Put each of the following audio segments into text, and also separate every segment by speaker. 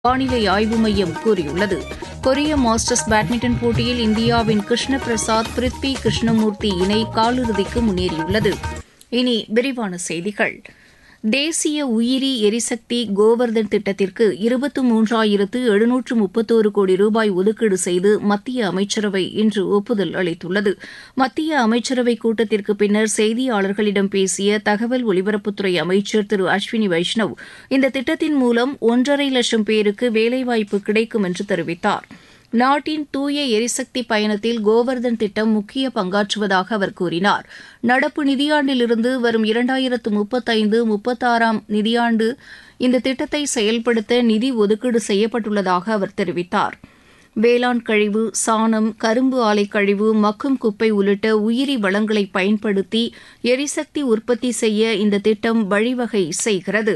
Speaker 1: வானிலை ஆய்வு மையம் கூறியுள்ளது கொரிய மாஸ்டர்ஸ் பேட்மிண்டன் போட்டியில் இந்தியாவின் கிருஷ்ண பிரசாத் பிரித்வி கிருஷ்ணமூர்த்தி இணை காலிறுதிக்கு முன்னேறியுள்ளது இனி விரிவான செய்திகள் தேசிய உயிரி எரிசக்தி கோவர்தன் திட்டத்திற்கு இருபத்து மூன்றாயிரத்து எழுநூற்று முப்பத்தோரு கோடி ரூபாய் ஒதுக்கீடு செய்து மத்திய அமைச்சரவை இன்று ஒப்புதல் அளித்துள்ளது மத்திய அமைச்சரவை கூட்டத்திற்கு பின்னர் செய்தியாளர்களிடம் பேசிய தகவல் ஒலிபரப்புத்துறை அமைச்சர் திரு அஸ்வினி வைஷ்ணவ் இந்த திட்டத்தின் மூலம் ஒன்றரை லட்சம் பேருக்கு வேலைவாய்ப்பு கிடைக்கும் என்று தெரிவித்தார் நாட்டின் தூய எரிசக்தி பயணத்தில் கோவர்தன் திட்டம் முக்கிய பங்காற்றுவதாக அவர் கூறினார் நடப்பு நிதியாண்டிலிருந்து வரும் இரண்டாயிரத்து முப்பத்தைந்து முப்பத்தாறாம் நிதியாண்டு இந்த திட்டத்தை செயல்படுத்த நிதி ஒதுக்கீடு செய்யப்பட்டுள்ளதாக அவர் தெரிவித்தார் வேளாண் கழிவு சாணம் கரும்பு ஆலை கழிவு மக்கும் குப்பை உள்ளிட்ட உயிரி வளங்களை பயன்படுத்தி எரிசக்தி உற்பத்தி செய்ய இந்த திட்டம் வழிவகை செய்கிறது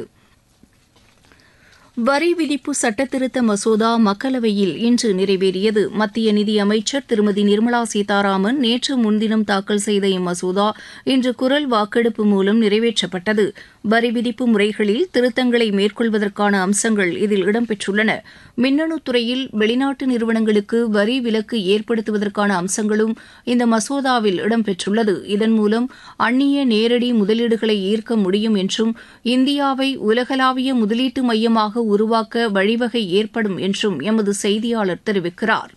Speaker 1: வரி விதிப்பு சட்டத்திருத்த மசோதா மக்களவையில் இன்று நிறைவேறியது மத்திய நிதியமைச்சர் திருமதி நிர்மலா சீதாராமன் நேற்று முன்தினம் தாக்கல் செய்த இம்மசோதா இன்று குரல் வாக்கெடுப்பு மூலம் நிறைவேற்றப்பட்டது வரி விதிப்பு முறைகளில் திருத்தங்களை மேற்கொள்வதற்கான அம்சங்கள் இதில் இடம்பெற்றுள்ளன மின்னணு துறையில் வெளிநாட்டு நிறுவனங்களுக்கு வரி விலக்கு ஏற்படுத்துவதற்கான அம்சங்களும் இந்த மசோதாவில் இடம்பெற்றுள்ளது இதன் மூலம் அந்நிய நேரடி முதலீடுகளை ஈர்க்க முடியும் என்றும் இந்தியாவை உலகளாவிய முதலீட்டு மையமாக உருவாக்க வழிவகை ஏற்படும் என்றும் எமது செய்தியாளர் தெரிவிக்கிறார்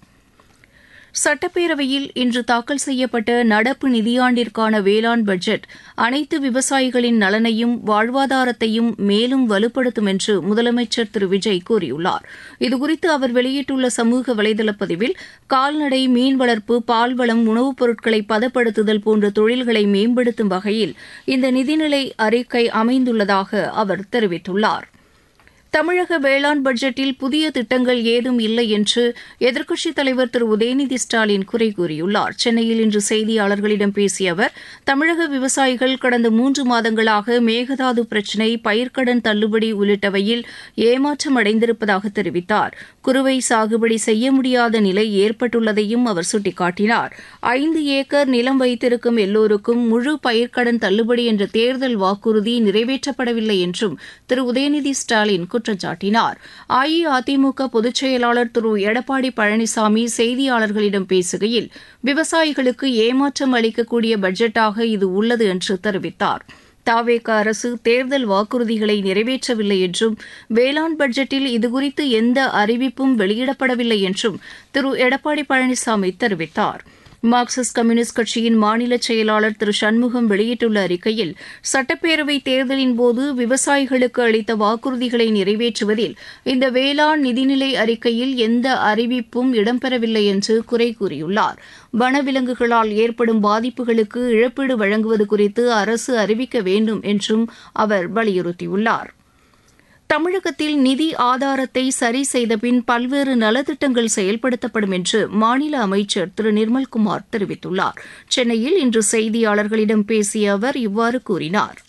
Speaker 1: சட்டப்பேரவையில் இன்று தாக்கல் செய்யப்பட்ட நடப்பு நிதியாண்டிற்கான வேளாண் பட்ஜெட் அனைத்து விவசாயிகளின் நலனையும் வாழ்வாதாரத்தையும் மேலும் வலுப்படுத்தும் என்று முதலமைச்சர் திரு விஜய் கூறியுள்ளார் இதுகுறித்து அவர் வெளியிட்டுள்ள சமூக வலைதள பதிவில் கால்நடை மீன் வளர்ப்பு பால்வளம் உணவுப் பொருட்களை பதப்படுத்துதல் போன்ற தொழில்களை மேம்படுத்தும் வகையில் இந்த நிதிநிலை அறிக்கை அமைந்துள்ளதாக அவர் தெரிவித்துள்ளார் தமிழக வேளாண் பட்ஜெட்டில் புதிய திட்டங்கள் ஏதும் இல்லை என்று எதிர்க்கட்சித் தலைவர் திரு உதயநிதி ஸ்டாலின் குறை கூறியுள்ளார் சென்னையில் இன்று செய்தியாளர்களிடம் பேசிய அவர் தமிழக விவசாயிகள் கடந்த மூன்று மாதங்களாக மேகதாது பிரச்சினை பயிர்க்கடன் தள்ளுபடி உள்ளிட்டவையில் ஏமாற்றம் அடைந்திருப்பதாக தெரிவித்தார் குறுவை சாகுபடி செய்ய முடியாத நிலை ஏற்பட்டுள்ளதையும் அவர் சுட்டிக்காட்டினார் ஐந்து ஏக்கர் நிலம் வைத்திருக்கும் எல்லோருக்கும் முழு பயிர்க்கடன் தள்ளுபடி என்ற தேர்தல் வாக்குறுதி நிறைவேற்றப்படவில்லை என்றும் திரு உதயநிதி ஸ்டாலின் குற்றம் சாட்டினார் அஇஅதிமுக பொதுச் செயலாளர் திரு எடப்பாடி பழனிசாமி செய்தியாளர்களிடம் பேசுகையில் விவசாயிகளுக்கு ஏமாற்றம் அளிக்கக்கூடிய பட்ஜெட்டாக இது உள்ளது என்று தெரிவித்தார் தாவேக அரசு தேர்தல் வாக்குறுதிகளை நிறைவேற்றவில்லை என்றும் வேளாண் பட்ஜெட்டில் இதுகுறித்து எந்த அறிவிப்பும் வெளியிடப்படவில்லை என்றும் திரு எடப்பாடி பழனிசாமி தெரிவித்தாா் மார்க்சிஸ்ட் கம்யூனிஸ்ட் கட்சியின் மாநில செயலாளர் திரு சண்முகம் வெளியிட்டுள்ள அறிக்கையில் சட்டப்பேரவை தேர்தலின் போது விவசாயிகளுக்கு அளித்த வாக்குறுதிகளை நிறைவேற்றுவதில் இந்த வேளாண் நிதிநிலை அறிக்கையில் எந்த அறிவிப்பும் இடம்பெறவில்லை என்று குறை கூறியுள்ளார் வனவிலங்குகளால் ஏற்படும் பாதிப்புகளுக்கு இழப்பீடு வழங்குவது குறித்து அரசு அறிவிக்க வேண்டும் என்றும் அவர் வலியுறுத்தியுள்ளார் தமிழகத்தில் நிதி ஆதாரத்தை சரி செய்தபின் பல்வேறு நலத்திட்டங்கள் செயல்படுத்தப்படும் என்று மாநில அமைச்சர் திரு நிர்மல்குமார் தெரிவித்துள்ளார் சென்னையில் இன்று செய்தியாளர்களிடம் பேசிய அவர் இவ்வாறு கூறினார்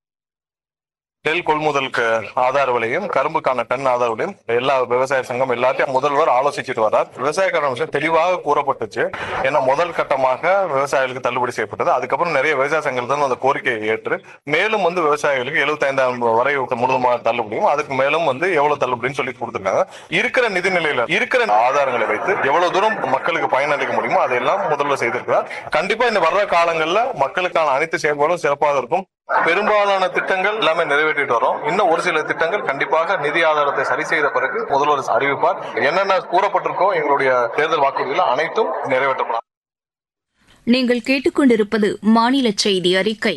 Speaker 2: நெல் கொள்முதலுக்கு ஆதார விலையும் கரும்புக்கான டன் ஆதார விலையும் எல்லா விவசாய சங்கம் எல்லாத்தையும் முதல்வர் ஆலோசிச்சுட்டு வரார் விவசாயக்கான விஷயம் தெளிவாக கூறப்பட்டுச்சு ஏன்னா முதல் கட்டமாக விவசாயிகளுக்கு தள்ளுபடி செய்யப்பட்டது அதுக்கப்புறம் நிறைய விவசாய சங்கங்கள் தான் அந்த கோரிக்கையை ஏற்று மேலும் வந்து விவசாயிகளுக்கு எழுபத்தைந்தாயிரம் வரை முழுதுமான தள்ளுபடியும் அதுக்கு மேலும் வந்து எவ்வளவு தள்ளுபடின்னு சொல்லி கொடுத்துருக்காங்க இருக்கிற நிதி நிலையில இருக்கிற ஆதாரங்களை வைத்து எவ்வளவு தூரம் மக்களுக்கு பயனளிக்க முடியுமோ அதையெல்லாம் முதல்வர் செய்திருக்கிறார் கண்டிப்பா இந்த வர்ற காலங்கள்ல மக்களுக்கான அனைத்து செயல்பாடும் சிறப்பாக இருக்கும் பெரும்பாலான திட்டங்கள் எல்லாமே நிறைவேற்றிட்டு வரோம் இன்னும் ஒரு சில திட்டங்கள் கண்டிப்பாக நிதி ஆதாரத்தை சரி செய்த பிறகு முதல்வர் அறிவிப்பார் என்னென்ன கூறப்பட்டிருக்கோ எங்களுடைய தேர்தல் வாக்குறுதிகள் அனைத்தும் நிறைவேற்றப்படும்
Speaker 1: நீங்கள் கேட்டுக்கொண்டிருப்பது மாநில செய்தி அறிக்கை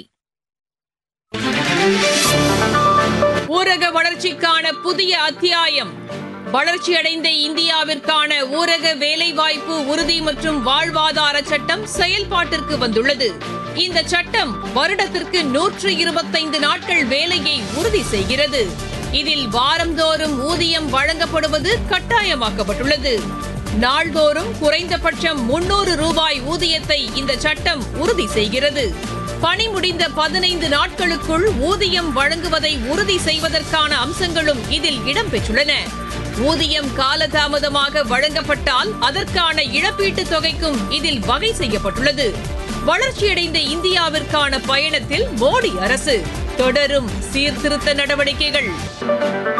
Speaker 3: ஊரக வளர்ச்சிக்கான புதிய அத்தியாயம் வளர்ச்சியடைந்த இந்தியாவிற்கான ஊரக வேலைவாய்ப்பு உறுதி மற்றும் வாழ்வாதார சட்டம் செயல்பாட்டிற்கு வந்துள்ளது இந்த சட்டம் வருடத்திற்கு நூற்று இருபத்தைந்து நாட்கள் வேலையை உறுதி செய்கிறது இதில் வாரந்தோறும் ஊதியம் வழங்கப்படுவது கட்டாயமாக்கப்பட்டுள்ளது நாள்தோறும் குறைந்தபட்சம் முன்னூறு ரூபாய் ஊதியத்தை இந்த சட்டம் உறுதி செய்கிறது பணி முடிந்த பதினைந்து நாட்களுக்குள் ஊதியம் வழங்குவதை உறுதி செய்வதற்கான அம்சங்களும் இதில் இடம்பெற்றுள்ளன ஊதியம் காலதாமதமாக வழங்கப்பட்டால் அதற்கான இழப்பீட்டுத் தொகைக்கும் இதில் வகை செய்யப்பட்டுள்ளது வளர்ச்சியடைந்த இந்தியாவிற்கான பயணத்தில் மோடி அரசு தொடரும் சீர்திருத்த நடவடிக்கைகள்